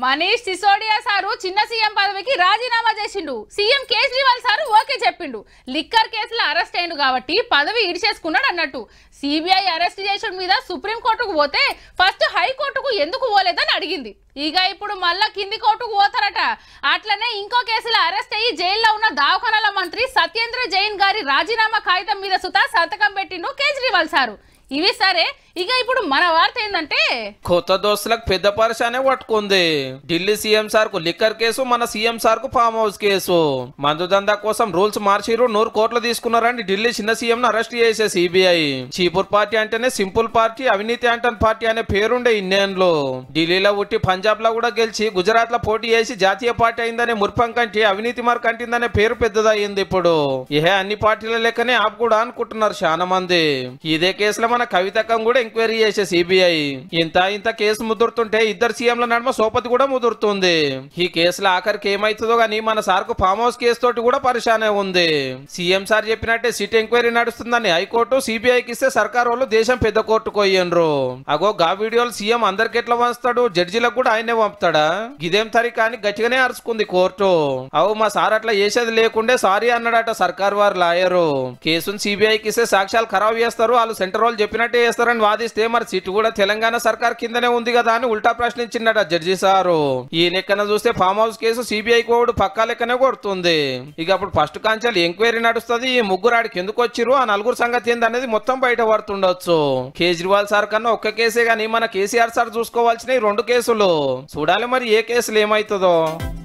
Manish Sisodia sir చిన్న CM పదవికి రాజీనామా చేసిండు సీఎం కేజ్రీవాల్ సారు ఓకే చెప్పిండు లిక్కర్ కేసులో అరెస్ట్ అయిండు కాబట్టి పదవి ఇడిచేసుకున్నాడు అన్నట్టు సిబిఐ అరెస్ట్ చేసిన మీద సుప్రీంకోర్టుకు పోతే ఫస్ట్ హైకోర్టుకు ఎందుకు పోలేదని అడిగింది ఇక ఇప్పుడు మళ్ళా కింది కోర్టుకు పోతారట అట్లనే ఇంకో కేసులో అరెస్ట్ అయ్యి జైల్లో ఉన్న దవాఖానాల మంత్రి సత్యేంద్ర జైన్ గారి రాజీనామా కాగితం మీద సుతా సంతకం పెట్టిండు కేజ్రీవాల్ సారు ఇవి సరే ఇక ఇప్పుడు మన వార్త ఏంటంటే కొత్త దోస్తులకు పెద్ద పరిశానే పట్టుకుంది ఢిల్లీ సీఎం సార్ కు లిక్కర్ కేసు మన సీఎం సార్ కు ఫామ్ హౌస్ కేసు మందు దందా కోసం రూల్స్ మార్చిరు నూరు కోట్లు తీసుకున్నారని ఢిల్లీ చిన్న సీఎం ను అరెస్ట్ చేసే సిబిఐ చీపూర్ పార్టీ అంటేనే సింపుల్ పార్టీ అవినీతి అంటన్ పార్టీ అనే పేరుండే ఇన్నేళ్ళు ఢిల్లీలో ఉట్టి పంజాబ్ లో కూడా గెలిచి గుజరాత్ లో పోటీ చేసి జాతీయ పార్టీ అయిందనే మురిపం కంటి అవినీతి మార్క్ కంటిందనే పేరు పెద్దదయ్యింది ఇప్పుడు ఇహే అన్ని పార్టీల లెక్కనే ఆప్ కూడా అనుకుంటున్నారు చాలా మంది ఇదే కేసులో మన కవితకం కూడా ఎంక్వైరీ చేసే సిబిఐ ఇంత ఇంత కేసు ముదురుతుంటే ఇద్దరు సీఎంల నడుమ సోపతి కూడా ముదురుతుంది ఈ కేసులో ఆఖరికి ఏమైతుందో గానీ మన సార్కు ఫామ్ హౌస్ కేసు తోటి కూడా పరిశానే ఉంది సీఎం సార్ చెప్పినట్టే సిట్ ఎంక్వైరీ నడుస్తుందని హైకోర్టు సిబిఐకి ఇస్తే సర్కార్ వాళ్ళు దేశం పెద్ద కోర్టుకు పోయిండ్రు అగో గా వీడియోలు సీఎం అందరికి ఎట్లా వంచుతాడు జడ్జిలకు కూడా ఆయనే పంపుతాడా ఇదేం తరి కానీ గట్టిగానే అరుచుకుంది కోర్టు అవు మా సార్ అట్లా చేసేది లేకుండే సారీ అన్నాడట సర్కార్ వారు లాయరు కేసును సిబిఐకి ఇస్తే సాక్ష్యాలు ఖరాబ్ చేస్తారు వాళ్ళు సెంటర్ వాళ్ళు చెప్పినట్టే చేస్తారని వాదిస్తే మరి సీటు కూడా తెలంగాణ సర్కార్ కిందనే ఉంది కదా అని ఉల్టా ప్రశ్నించిండట జడ్జి సారు ఈ లెక్కన చూస్తే ఫామ్ హౌస్ కేసు సిబిఐ కోడ్ పక్కా లెక్కనే కొడుతుంది ఇక అప్పుడు ఫస్ట్ కాంచాలి ఎంక్వైరీ నడుస్తుంది ఈ ముగ్గురు ఆడికి ఎందుకు వచ్చిర్రు ఆ నలుగురు సంగతి ఏందనేది మొత్తం బయట పడుతుండొచ్చు కేజ్రీవాల్ సార్ కన్నా ఒక్క కేసే గానీ మన కేసీఆర్ సార్ చూసుకోవాల్సిన ఈ రెండు కేసులు చూడాలి మరి ఏ కేసులు ఏమైతుందో